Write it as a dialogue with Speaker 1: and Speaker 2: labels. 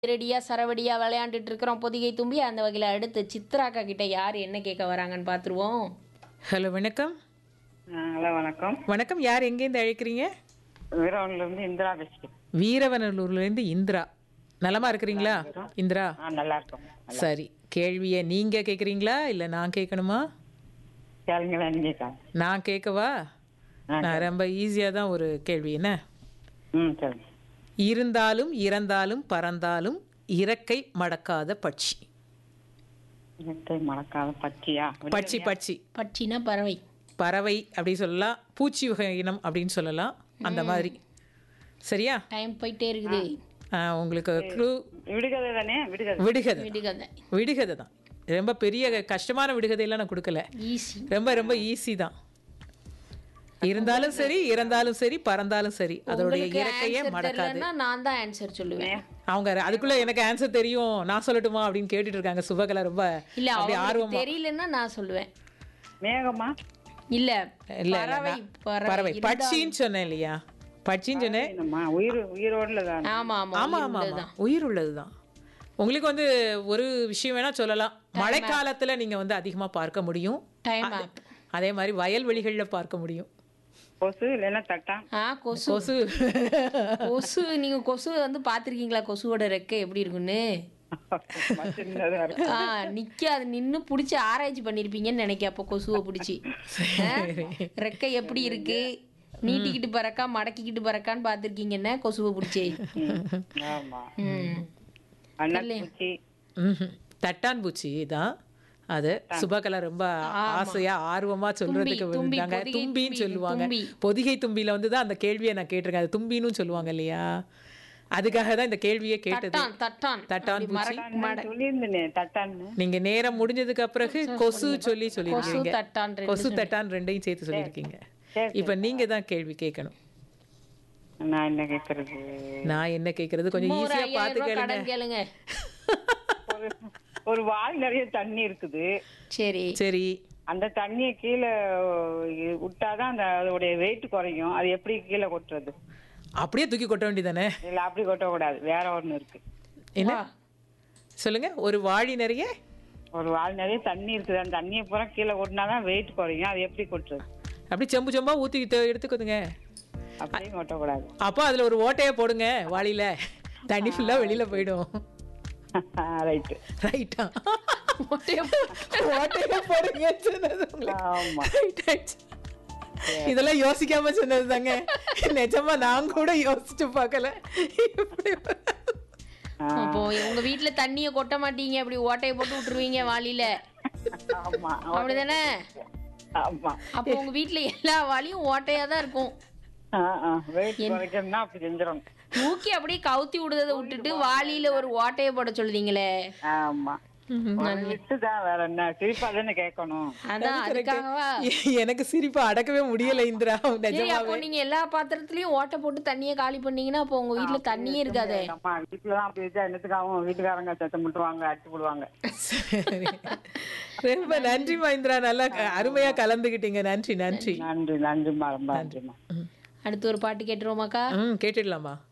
Speaker 1: ரெடியா சரவடியா விளையாண்டுட்டு இருக்கிறோம் பொதிகை தும்பி அந்த வகையில் அடுத்து சித்ராக்கா கிட்ட யார் என்ன கேட்க வராங்கன்னு பார்த்துருவோம்
Speaker 2: ஹலோ வணக்கம்
Speaker 3: ஹலோ வணக்கம்
Speaker 2: வணக்கம் யார் எங்கேருந்து அழைக்கிறீங்க
Speaker 3: வீரவன்ல இருந்து இந்திரா பேசுறேன்
Speaker 2: வீரவனலூர்லேருந்து இந்திரா நலமா இருக்கிறீங்களா இந்திரா
Speaker 3: ஆ நல்லா இருக்கும்
Speaker 2: சரி கேள்வியை நீங்க கேட்குறீங்களா இல்லை நான் கேட்கணுமா
Speaker 3: கேளுங்களா நீங்க கேளுங்க.
Speaker 2: நான் கேட்கவா நான் ரொம்ப ஈஸியாக தான் ஒரு கேள்வி என்ன
Speaker 3: ம் சரி
Speaker 2: இருந்தாலும் இறந்தாலும் பறந்தாலும் இறக்கை மடக்காத பட்சி
Speaker 3: இயற்கை மறக்காத பச்சையா
Speaker 2: பட்சி பட்சி
Speaker 1: பட்சினா பறவை
Speaker 2: பறவை அப்படி சொல்லலாம் பூச்சி வகை இனம் அப்படின்னு சொல்லலாம் அந்த மாதிரி சரியா
Speaker 1: டைம் போயிட்டே இருக்குது
Speaker 2: ஆ, உங்களுக்கு க்ளூ
Speaker 3: விடுகதை தானே விடுகதை
Speaker 2: விடுகதை
Speaker 1: விடுகதை
Speaker 2: விடுகதை தான் ரொம்ப பெரிய கஷ்டமான விடுகதையெல்லாம் நான் கொடுக்கல
Speaker 1: ஈஸி
Speaker 2: ரொம்ப ரொம்ப ஈஸி தான் இருந்தாலும் சரி இறந்தாலும் சரி பறந்தாலும் சரி அதோடைய
Speaker 1: உங்களுக்கு
Speaker 2: இறக்கையே
Speaker 1: ஆன்சர்
Speaker 2: மடக்காது
Speaker 1: தெரியலன்னா நான் தான் ஆன்சர் சொல்லுவேன்
Speaker 2: அவங்க அதுக்குள்ள எனக்கு ஆன்சர் தெரியும் நான் சொல்லட்டுமா அப்படின்னு கேட்டுட்டு இருக்காங்க சுபகலா ரொம்ப
Speaker 1: இல்ல
Speaker 2: அப்படி
Speaker 1: அவங்களுக்கு
Speaker 2: ஆர்வமா
Speaker 1: தெரியலன்னா நான் சொல்லுவேன்
Speaker 3: மேகமா
Speaker 1: இல்ல
Speaker 2: இல்ல இல்ல,
Speaker 1: பறவை
Speaker 2: நான்
Speaker 1: பறவை
Speaker 2: பறவை
Speaker 1: இருந்தா-
Speaker 2: பட்சின்னு சொன்னேன் இல்லையா பட்சின்னு சொன்னேன்
Speaker 3: என்னம்மா உயிர் உயிரோடுல தான்
Speaker 1: ஆமா ஆமா
Speaker 2: ஆமா
Speaker 1: உயிர்
Speaker 2: ஆமா ஆமா
Speaker 1: உள்ளதுதான்.
Speaker 2: உயிர் உள்ளதுதான் உங்களுக்கு வந்து ஒரு விஷயம் வேணா சொல்லலாம் மழைக்காலத்துல நீங்க வந்து அதிகமா பார்க்க முடியும்
Speaker 1: டைம் ஆப்
Speaker 2: அதே மாதிரி வயல்வெளிகள்ல பார்க்க முடியும்
Speaker 3: கொசு இல்லைன்னா தட்டா
Speaker 1: ஆ கொசு
Speaker 2: கொசு
Speaker 1: கொசு நீங்க கொசு வந்து பாத்திருக்கீங்களா கொசுவோட ரெக்கை எப்படி இருக்குன்னு
Speaker 3: சின்னதா இருக்கு
Speaker 1: ஆ நிக்காது நின்னு புடிச்சு ஆராய்ச்சி பண்ணிருப்பீங்கன்னு நினைக்க அப்போ கொசுவை புடிச்சு ஆ? ரெக்கை எப்படி இருக்கு நீட்டிக்கிட்டு பறக்கா மடக்கிக்கிட்டு பறக்கான்னு பாத்திருக்கீங்கன்னு கொசுவை புடிச்சே
Speaker 3: ஆமா
Speaker 1: ம்
Speaker 3: அன்னப்பூச்சி
Speaker 2: ம்ஹும். தட்டான் பூச்சி தான் அது சுபகலா ரொம்ப ஆசையா ஆர்வமா சொல்றதுக்கு
Speaker 1: தும்பி,
Speaker 2: வந்தாங்க
Speaker 1: பொதிகை
Speaker 2: தும்பின்னு
Speaker 1: தும்பி,
Speaker 2: சொல்லுவாங்க
Speaker 1: தும்பி.
Speaker 2: பொதிகை தும்பியில வந்து தான் அந்த கேள்வியை நான் கேட்டிருக்கேன் அது தும்பின்னு சொல்லுவாங்க இல்லையா அதுக்காக தான் இந்த கேள்வியை கேட்டது
Speaker 1: தட்டான் தட்டான்
Speaker 2: தட்டான் பூச்சி
Speaker 3: சொல்லியிருந்தேனே தட்டான்னு
Speaker 2: நீங்க நேரம் முடிஞ்சதுக்கு பிறகு கொசு சொல்லி
Speaker 1: கொசு
Speaker 2: சொல்லியிருக்கீங்க
Speaker 1: தட்டான் ரெண்டு
Speaker 2: கொசு தட்டான் ரெண்டையும் சேர்த்து சொல்லியிருக்கீங்க
Speaker 3: சரி,
Speaker 2: இப்ப நீங்க தான் கேள்வி கேட்கணும்
Speaker 3: நான் என்ன கேக்குறது
Speaker 2: நான் என்ன கேக்குறது கொஞ்சம்
Speaker 1: ஒரு
Speaker 2: ஈஸியா
Speaker 1: ஐயாயிரம்
Speaker 2: பார்த்து
Speaker 1: ரூபாய்
Speaker 2: கேளுங்க
Speaker 1: கடன் கேளுங்க
Speaker 3: ஒரு ஒரு வாய் நிறைய தண்ணி இருக்குது
Speaker 1: சரி
Speaker 2: சரி
Speaker 3: அந்த தண்ணியை கீழே விட்டாதான் அந்த அதோடைய வெயிட் குறையும் அது எப்படி கீழே கொட்டுறது
Speaker 2: அப்படியே தூக்கி கொட்ட வேண்டியதானே
Speaker 3: இல்ல அப்படி கொட்டக்கூடாது வேற ஒண்ணு இருக்கு
Speaker 2: என்ன சொல்லுங்க ஒரு வாழி நிறைய
Speaker 3: ஒரு வாள் நிறைய தண்ணி இருக்குது அந்த தண்ணியை பூரா கீழே கொட்டினாதான் வெயிட் குறையும் அது எப்படி கொட்டுறது
Speaker 2: அப்படி செம்பு செம்பா ஊத்தி த- எடுத்துக்கோதுங்க
Speaker 3: அப்படியும் கொட்டக்கூடாது
Speaker 2: அப்போ அதுல ஒரு ஓட்டையை போடுங்க வாளியில தண்ணி ஃபுல்லா வெளியில போயிடும்
Speaker 3: ரைட்டு
Speaker 2: ரைட்டா ஓட்டையை போடுங்க சொன்னது உங்களுக்கு.
Speaker 3: ஆமா
Speaker 2: Right ஆயிடுச்சு. இதெல்லாம் யோசிக்காம சொன்னது தாங்க நிஜமா நான் கூட யோசிச்சு பார்க்கல இப்படி
Speaker 1: அப்போ உங்க வீட்ல தண்ணிய கொட்ட மாட்டீங்க அப்படி ஓட்டைய போட்டு விட்டுருவீங்க வாளியில
Speaker 3: ஆமா
Speaker 1: அப்படிதானே
Speaker 3: ஆமா
Speaker 1: அப்போ உங்க வீட்ல எல்லா வாளியும் ஓட்டையா தான் இருக்கும்
Speaker 3: வெயிட் குறைக்கணும்னா அப்படி செஞ்சிடணும்
Speaker 1: தூக்கி அப்படியே கவுத்தி விடுறதை விட்டுட்டு வாளியில ஒரு ஓட்டைய போட சொல்றீங்க
Speaker 3: ஆமா ஒரு விட்டுதான் வேற என்ன சிரிப்பா தானே கேட்கணும்
Speaker 1: அதான் அதுக்காகவா
Speaker 2: எனக்கு சிரிப்பை அடக்கவே முடியல இந்திரா
Speaker 1: சரி
Speaker 2: நிஜமா
Speaker 1: அப்போ நீங்க எல்லா பாத்திரத்துலயும் ஓட்டை போட்டு தண்ணியை காலி பண்ணீங்கன்னா அப்போ உங்க வீட்ல தண்ணியே இருக்காதே
Speaker 3: அம்மா வீட்டுலதான் அப்படி வச்சா என்னத்துக்காகவும் வீட்டுக்காரங்க சத்தம் முட்டுவாங்க அடிச்சு போடுவாங்க
Speaker 2: சரி. ரொம்ப நன்றி மஹிந்திரா நல்லா க- அருமையா கலந்துக்கிட்டீங்க நன்றி நன்றி
Speaker 3: நன்றி நன்றிம்மா ரொம்ப நன்றிம்மா
Speaker 1: அடுத்து ஒரு பாட்டு கேட்டுருவோமாக்கா
Speaker 2: ம் கேட்டுடலாமா